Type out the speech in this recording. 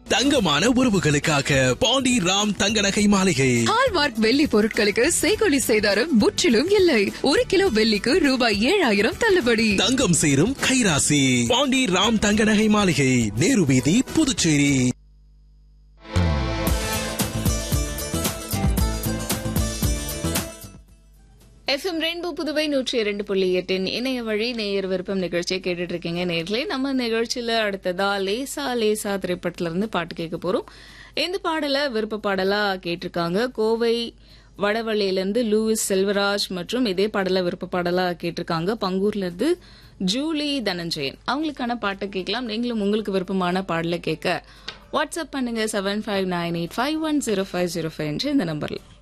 தங்கமான உறவுகளுக்காக பாண்டி ராம் தங்க நகை மாளிகை ஹால்மார்க் வெள்ளி பொருட்களுக்கு செய்கொலி செய்தாரும் முற்றிலும் இல்லை ஒரு கிலோ வெள்ளிக்கு ரூபாய் ஏழாயிரம் தள்ளுபடி தங்கம் சேரும் கைராசி பாண்டி ராம் தங்க நகை மாளிகை நேரு வீதி புதுச்சேரி எஃப்எம் ரெயின்போ புதுவை நூற்றி இரண்டு புள்ளி எட்டின் இணைய வழி நேயர் விருப்பம் நிகழ்ச்சியை கேட்டுட்டு இருக்கீங்க நேர்களே நம்ம நிகழ்ச்சியில அடுத்ததா லேசா லேசா திரைப்படத்துல இருந்து பாட்டு கேட்க போறோம் இந்த பாடலை விருப்ப பாடலா கேட்டிருக்காங்க கோவை வடவள்ளியிலிருந்து லூயிஸ் செல்வராஜ் மற்றும் இதே பாடலை விருப்ப பாடலா கேட்டிருக்காங்க பங்கூர்ல இருந்து ஜூலி தனஞ்சயன் அவங்களுக்கான பாட்டை கேட்கலாம் நீங்களும் உங்களுக்கு விருப்பமான பாடலை கேட்க வாட்ஸ்அப் பண்ணுங்க seven five nine eight five one zero five zero five இந்த நம்பர்ல